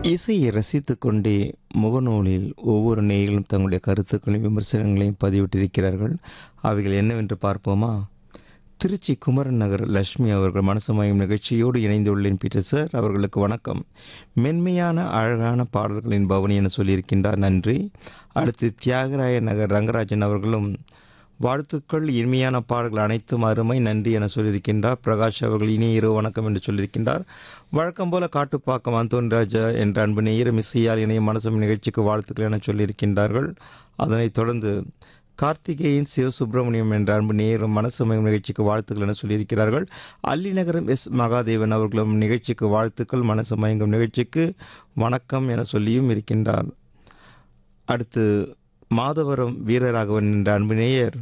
இசையை ரசித்துக் கொண்டே முகநூலில் ஒவ்வொரு நேயர்களும் தங்களுடைய கருத்துக்களையும் விமர்சனங்களையும் பதிவிட்டிருக்கிறார்கள் அவைகள் என்னவென்று பார்ப்போமா திருச்சி குமரன் நகர் லட்சுமி அவர்கள் மனசமயம் நிகழ்ச்சியோடு இணைந்துள்ளேன் பீட்டர் சார் அவர்களுக்கு வணக்கம் மென்மையான அழகான பாடல்களின் பவனி என சொல்லியிருக்கின்றார் நன்றி அடுத்து தியாகராய நகர் ரங்கராஜன் அவர்களும் வாழ்த்துக்கள் இனிமையான பாடல்கள் அனைத்தும் அருமை நன்றி என சொல்லியிருக்கின்றார் பிரகாஷ் அவர்கள் இனிய இரவு வணக்கம் என்று சொல்லியிருக்கின்றார் வழக்கம் போல காட்டுப்பாக்கம் அந்தோன் ராஜா என்ற அன்பு நேரம் இசையால் இணைய மனசம் நிகழ்ச்சிக்கு வாழ்த்துக்கள் என சொல்லியிருக்கின்றார்கள் அதனைத் தொடர்ந்து கார்த்திகேயன் சிவசுப்பிரமணியம் என்ற அன்பு நேரும் மனசுமயம் நிகழ்ச்சிக்கு வாழ்த்துக்கள் என சொல்லியிருக்கிறார்கள் அல்லிநகரம் எஸ் மகாதேவன் அவர்களும் நிகழ்ச்சிக்கு வாழ்த்துக்கள் மனசு மயங்கும் நிகழ்ச்சிக்கு வணக்கம் என சொல்லியும் இருக்கின்றார் அடுத்து மாதவரம் வீரராகவன் என்ற அன்பு நேயர்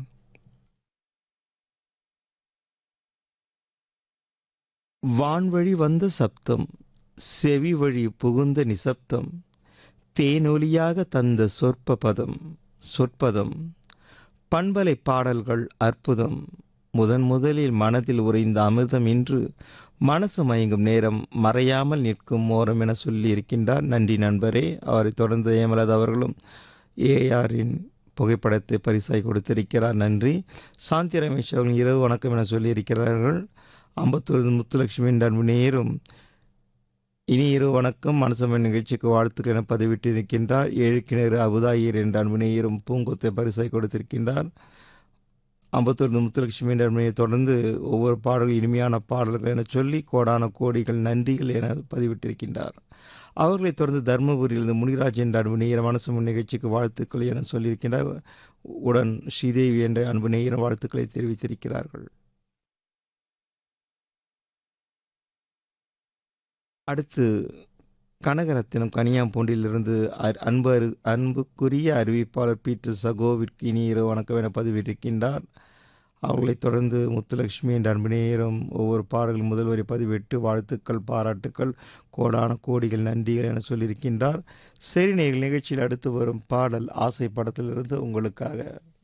வான்வழி வந்த சப்தம் செவி வழி புகுந்த நிசப்தம் தேனொலியாக தந்த சொற்ப பதம் சொற்பதம் பண்பலை பாடல்கள் அற்புதம் முதன் முதலில் மனதில் உறைந்த அமிர்தம் இன்று மனசு மயங்கும் நேரம் மறையாமல் நிற்கும் ஓரம் என சொல்லி இருக்கின்றார் நன்றி நண்பரே அவரை தொடர்ந்து ஏமலது அவர்களும் ஏஆரின் புகைப்படத்தை பரிசாய் கொடுத்திருக்கிறார் நன்றி சாந்தி ரமேஷ் அவர்கள் இரவு வணக்கம் என சொல்லியிருக்கிறார்கள் அம்பத்தூர் முத்துலட்சுமி அன்பு நேரும் இனி இரவு வணக்கம் மனசமன் நிகழ்ச்சிக்கு வாழ்த்துக்கள் என பதிவிட்டிருக்கின்றார் ஏழு கிணறு அபுதாயிர் என்ற அன்பு நேயரும் பூங்கொத்தை பரிசாய் கொடுத்திருக்கின்றார் அம்பத்தூர் முத்துலட்சுமி என்ற அன்பனையை தொடர்ந்து ஒவ்வொரு பாடல்கள் இனிமையான பாடல்கள் என சொல்லி கோடான கோடிகள் நன்றிகள் என பதிவிட்டிருக்கின்றார் அவர்களைத் தொடர்ந்து தருமபுரியிலிருந்து முனிராஜ் என்ற அன்பு நேயர் மனசு நிகழ்ச்சிக்கு வாழ்த்துக்கள் என சொல்லியிருக்கின்றார் உடன் ஸ்ரீதேவி என்ற அன்பு நேயர் வாழ்த்துக்களை தெரிவித்திருக்கிறார்கள் அடுத்து கனகரத்தினம் கனியாம்பூண்டிலிருந்து அன்பு அரு அன்புக்குரிய அறிவிப்பாளர் பீட்டர் சகோவிற்கு இனி இரவு வணக்கம் என பதிவிட்டிருக்கின்றார் அவர்களைத் தொடர்ந்து முத்துலட்சுமி என்ற அன்பு நேரம் ஒவ்வொரு பாடல்கள் முதல் வரி பதிவிட்டு வாழ்த்துக்கள் பாராட்டுக்கள் கோடான கோடிகள் நன்றிகள் என சொல்லியிருக்கின்றார் சரி நேர்கள் நிகழ்ச்சியில் அடுத்து வரும் பாடல் ஆசை படத்திலிருந்து உங்களுக்காக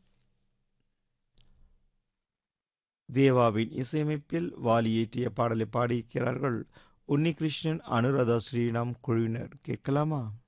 தேவாவின் இசையமைப்பில் வாலி ஏற்றிய பாடலை பாடியிருக்கிறார்கள் உன்னிகிருஷ்ணன் அனுராதா ஸ்ரீராம் குழுவினர் கேட்கலாமா